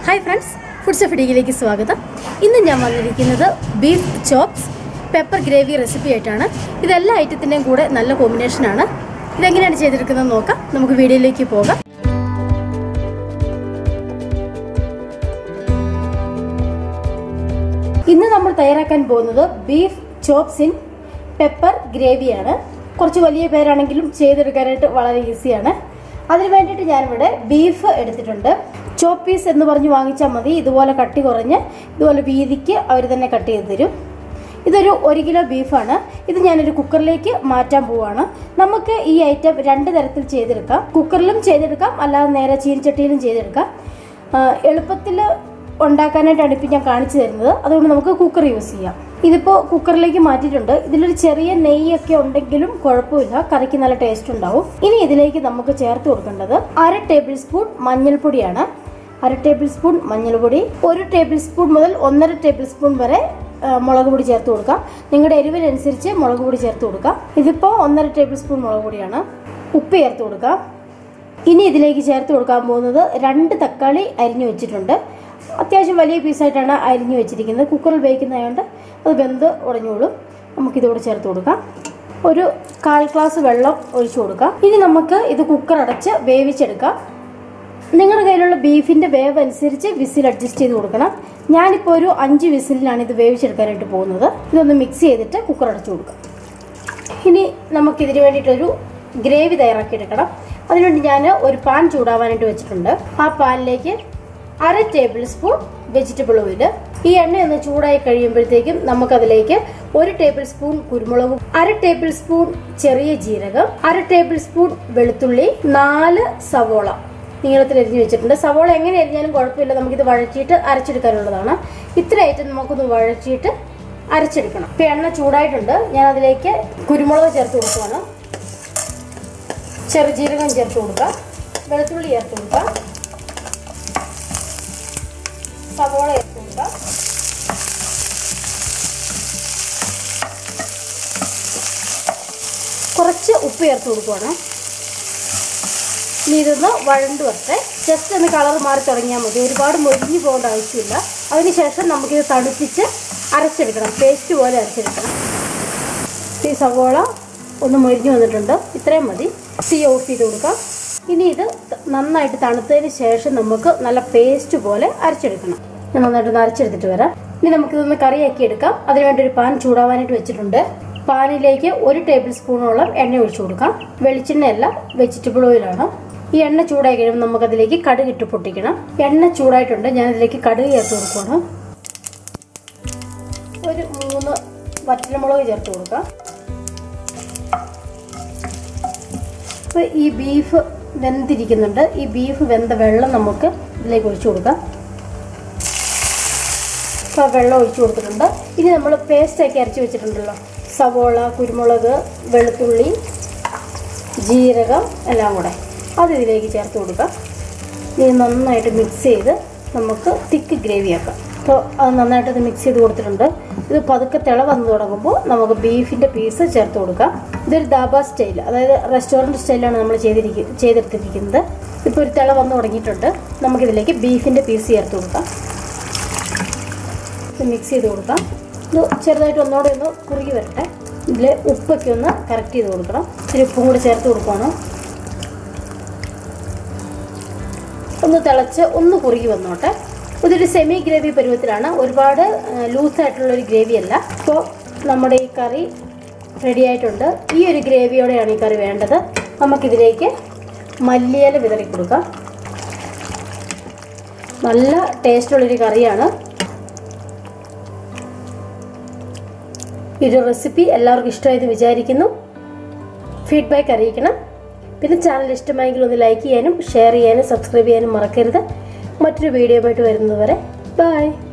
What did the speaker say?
hi friends foods ഫിഡിയിലേക്ക് സ്വാഗതം ഇന്ന് ഞാൻ വന്നിരിക്കുന്നത് beef chops pepper gravy recipe ആയിട്ടാണ് ഇതെല്ലാ ഐറ്റത്തിൻ്റെയും കൂടെ നല്ല കോമ്പിനേഷനാണ് ഇതെങ്ങനെയാണ് ചെയ്തെടുക്കുന്നത് നോക്കാം നമുക്ക് വീഡിയോയിലേക്ക് പോകാം ഇന്ന് നമ്മൾ തയ്യാറാക്കാൻ പോകുന്നത് ബീഫ് ചോപ്സ് ഇൻ പെപ്പർ ഗ്രേവിയാണ് കുറച്ച് വലിയ പേരാണെങ്കിലും ചെയ്തെടുക്കാനായിട്ട് വളരെ ഈസിയാണ് അതിന് വേണ്ടിയിട്ട് ഞാനിവിടെ ബീഫ് എടുത്തിട്ടുണ്ട് ചോപ്പ് പീസ് എന്ന് പറഞ്ഞ് വാങ്ങിച്ചാൽ മതി ഇതുപോലെ കട്ടി കുറഞ്ഞ് ഇതുപോലെ വീതിക്ക് അവർ തന്നെ കട്ട് ചെയ്ത് തരും ഇതൊരു ഒരു കിലോ ബീഫാണ് ഇത് ഞാനൊരു കുക്കറിലേക്ക് മാറ്റാൻ പോവാണ് നമുക്ക് ഈ ഐറ്റം രണ്ട് തരത്തിൽ ചെയ്തെടുക്കാം കുക്കറിലും ചെയ്തെടുക്കാം അല്ലാതെ നേരെ ചീനിച്ചട്ടിയിലും ചെയ്തെടുക്കാം എളുപ്പത്തിൽ ഉണ്ടാക്കാനായിട്ടാണ് ഇപ്പം ഞാൻ കാണിച്ചു തരുന്നത് അതുകൊണ്ട് നമുക്ക് കുക്കർ യൂസ് ചെയ്യാം ഇതിപ്പോൾ കുക്കറിലേക്ക് മാറ്റിയിട്ടുണ്ട് ഇതിലൊരു ചെറിയ നെയ്യൊക്കെ ഉണ്ടെങ്കിലും കുഴപ്പമില്ല കറിക്ക് നല്ല ടേസ്റ്റ് ഉണ്ടാവും ഇനി ഇതിലേക്ക് നമുക്ക് ചേർത്ത് കൊടുക്കേണ്ടത് അര ടേബിൾ സ്പൂൺ മഞ്ഞൾപ്പൊടിയാണ് അര ടേബിൾ സ്പൂൺ മഞ്ഞൾപ്പൊടി ഒരു ടേബിൾ സ്പൂൺ മുതൽ ഒന്നര ടേബിൾ സ്പൂൺ വരെ ആ, മുളക് പൊടി ചേർത്ത് കൊടുക്കാം നിങ്ങളുടെ എരിവിനനുസരിച്ച് മുളക് പൊടി ചേർത്ത് കൊടുക്കാം ഇതിപ്പോൾ ഒന്നര ടേബിൾ സ്പൂൺ മുളക് പൊടിയാണ് ഉപ്പ് ചേർത്ത് കൊടുക്കാം ഇനി ഇതിലേക്ക് ചേർത്ത് കൊടുക്കാൻ പോകുന്നത് രണ്ട് തക്കാളി അരിഞ്ഞു വെച്ചിട്ടുണ്ട് അത്യാവശ്യം വലിയ പീസായിട്ടാണ് അരിഞ്ഞു വെച്ചിരിക്കുന്നത് കുക്കറിൽ വേവിക്കുന്നതായതുകൊണ്ട് അത് വെന്ത് ഉടഞ്ഞോളും നമുക്കിതോടെ ചേർത്ത് കൊടുക്കാം ഒരു കാൽ ഗ്ലാസ് വെള്ളം ഒഴിച്ചു കൊടുക്കാം ഇനി നമുക്ക് ഇത് കുക്കർ അടച്ച് വേവിച്ചെടുക്കാം നിങ്ങളുടെ കയ്യിലുള്ള ബീഫിൻ്റെ വേവ് അനുസരിച്ച് വിസിൽ അഡ്ജസ്റ്റ് ചെയ്ത് കൊടുക്കണം ഞാനിപ്പോൾ ഒരു അഞ്ച് വിസിലിലാണ് ഇത് വേവിച്ചെടുക്കാനായിട്ട് പോകുന്നത് ഇതൊന്ന് മിക്സ് ചെയ്തിട്ട് കുക്കർ അടച്ചു കൊടുക്കാം ഇനി നമുക്കിതിന് വേണ്ടിയിട്ടൊരു ഗ്രേവി തയ്യാറാക്കിയെടുക്കണം അതിനുവേണ്ടി ഞാൻ ഒരു പാൻ ചൂടാവാനായിട്ട് വെച്ചിട്ടുണ്ട് ആ പാനിലേക്ക് അര ടേബിൾ സ്പൂൺ വെജിറ്റബിൾ ഓയിൽ ഈ എണ്ണ ഒന്ന് ചൂടായി കഴിയുമ്പോഴത്തേക്കും നമുക്കതിലേക്ക് ഒരു ടേബിൾ സ്പൂൺ കുരുമുളകും അര ടേബിൾ സ്പൂൺ ചെറിയ ജീരകം അര ടേബിൾ സ്പൂൺ വെളുത്തുള്ളി നാല് സവോള നീളത്തിൽ എരിഞ്ഞു വെച്ചിട്ടുണ്ട് സവോള എങ്ങനെ എരിഞ്ഞാലും കുഴപ്പമില്ല നമുക്കിത് വഴറ്റിയിട്ട് അരച്ചെടുക്കാനുള്ളതാണ് ഇത്ര ഐറ്റം നമുക്കൊന്ന് വഴറ്റിയിട്ട് അരച്ചെടുക്കണം ഇപ്പൊ എണ്ണ ചൂടായിട്ടുണ്ട് ഞാൻ അതിലേക്ക് കുരുമുളക് ചേർത്ത് കൊടുക്കുകയാണ് ചെറുജീരകം ചേർത്ത് കൊടുക്കാം വെളുത്തുള്ളി ചേർത്ത് കൊടുക്കാം സവോള ചേർത്ത് കൊടുക്കാം കുറച്ച് ഉപ്പ് ചേർത്ത് കൊടുക്കുവാണ് ഇനി ഇതൊന്ന് വഴണ്ട് വരട്ടെ ജസ്റ്റ് ഒന്ന് കളർ മാറി തുടങ്ങിയാൽ മതി ഒരുപാട് മൊരിഞ്ഞു പോകേണ്ട ആവശ്യമില്ല അതിനുശേഷം നമുക്കിത് തണുപ്പിച്ച് അരച്ചെടുക്കണം പേസ്റ്റ് പോലെ അരച്ചെടുക്കണം ഈ സവോള ഒന്ന് മൊരിഞ്ഞു വന്നിട്ടുണ്ട് ഇത്രയും മതി തീ ഓഫ് ചെയ്ത് കൊടുക്കാം ഇനി ഇത് ത- നന്നായിട്ട് തണുത്തതിന് ശേഷം നമുക്ക് നല്ല പേസ്റ്റ് പോലെ അരച്ചെടുക്കണം ഞാൻ നന്നായിട്ട് അരച്ചെടുത്തിട്ട് വരാം ഇനി നമുക്കിതൊന്ന് കറിയാക്കി എടുക്കാം അതിനുവേണ്ടി ഒരു പാൻ ചൂടാവാനായിട്ട് വെച്ചിട്ടുണ്ട് പാനിലേക്ക് ഒരു ടേബിൾ സ്പൂണോളം എണ്ണ ഒഴിച്ചു കൊടുക്കാം വെളിച്ചെണ്ണയല്ല വെജിറ്റബിൾ ഓയിലാണ് ഈ എണ്ണ ചൂടായി കഴിയുമ്പോൾ നമുക്കതിലേക്ക് കടുക് ഇട്ട് പൊട്ടിക്കണം എണ്ണ ചൂടായിട്ടുണ്ട് ഞാൻ ഇതിലേക്ക് കടുക് ചേർത്ത് കൊടുക്കണം ഒരു മൂന്ന് വറ്റൽമുളക് ചേർത്ത് കൊടുക്കാം അപ്പോൾ ഈ ബീഫ് വെന്തിരിക്കുന്നുണ്ട് ഈ ബീഫ് വെന്ത വെള്ളം നമുക്ക് ഇതിലേക്ക് ഒഴിച്ചു കൊടുക്കാം അപ്പോൾ വെള്ളം ഒഴിച്ചു കൊടുത്തിട്ടുണ്ട് ഇനി നമ്മൾ പേസ്റ്റാക്കി അരച്ച് വെച്ചിട്ടുണ്ടല്ലോ സവോള കുരുമുളക് വെളുത്തുള്ളി ജീരകം എല്ലാം കൂടെ അത് ഇതിലേക്ക് ചേർത്ത് കൊടുക്കാം ഇനി നന്നായിട്ട് മിക്സ് ചെയ്ത് നമുക്ക് തിക്ക് ഗ്രേവി ആക്കാം അപ്പോൾ അത് നന്നായിട്ട് മിക്സ് ചെയ്ത് കൊടുത്തിട്ടുണ്ട് ഇത് പതുക്കെ തിള വന്ന് തുടങ്ങുമ്പോൾ നമുക്ക് ബീഫിൻ്റെ പീസ് ചേർത്ത് കൊടുക്കാം ഇതൊരു ദാബ സ്റ്റൈൽ അതായത് റെസ്റ്റോറൻറ്റ് സ്റ്റൈലാണ് നമ്മൾ ചെയ്തിരിക്കുക ചെയ്തെടുത്തിരിക്കുന്നത് ഇപ്പോൾ ഒരു തിള വന്ന് തുടങ്ങിയിട്ടുണ്ട് നമുക്കിതിലേക്ക് ബീഫിൻ്റെ പീസ് ചേർത്ത് കൊടുക്കാം ഇത് മിക്സ് ചെയ്ത് കൊടുക്കാം ഇത് ചെറുതായിട്ട് ഒന്നുകൂടെ ഒന്ന് കുറുകി വരട്ടെ ഇതിൽ ഉപ്പൊക്കെ ഒന്ന് കറക്റ്റ് ചെയ്ത് കൊടുക്കണം ഇത്തിരി ഉപ്പും കൂടി ചേർത്ത് കൊടുക്കണം ഒന്ന് തിളച്ച് ഒന്ന് കുറുകി വന്നോട്ടെ ഇതൊരു സെമി ഗ്രേവി പരുവത്തിലാണ് ഒരുപാട് ലൂസായിട്ടുള്ള ഒരു ഗ്രേവി അല്ല അപ്പോൾ നമ്മുടെ ഈ കറി റെഡി ആയിട്ടുണ്ട് ഈ ഒരു ഗ്രേവിയോടെയാണ് ഈ കറി വേണ്ടത് നമുക്കിതിലേക്ക് മല്ലിയില വിതറി കൊടുക്കാം നല്ല ടേസ്റ്റുള്ളൊരു കറിയാണ് ഈ ഒരു റെസിപ്പി എല്ലാവർക്കും ഇഷ്ടമായെന്ന് വിചാരിക്കുന്നു ഫീഡ്ബാക്ക് അറിയിക്കണം പിന്നെ ചാനൽ ഇഷ്ടമായെങ്കിൽ ഒന്ന് ലൈക്ക് ചെയ്യാനും ഷെയർ ചെയ്യാനും സബ്സ്ക്രൈബ് ചെയ്യാനും മറക്കരുത് മറ്റൊരു വീഡിയോ ആയിട്ട് വരുന്നത് വരെ ബൈ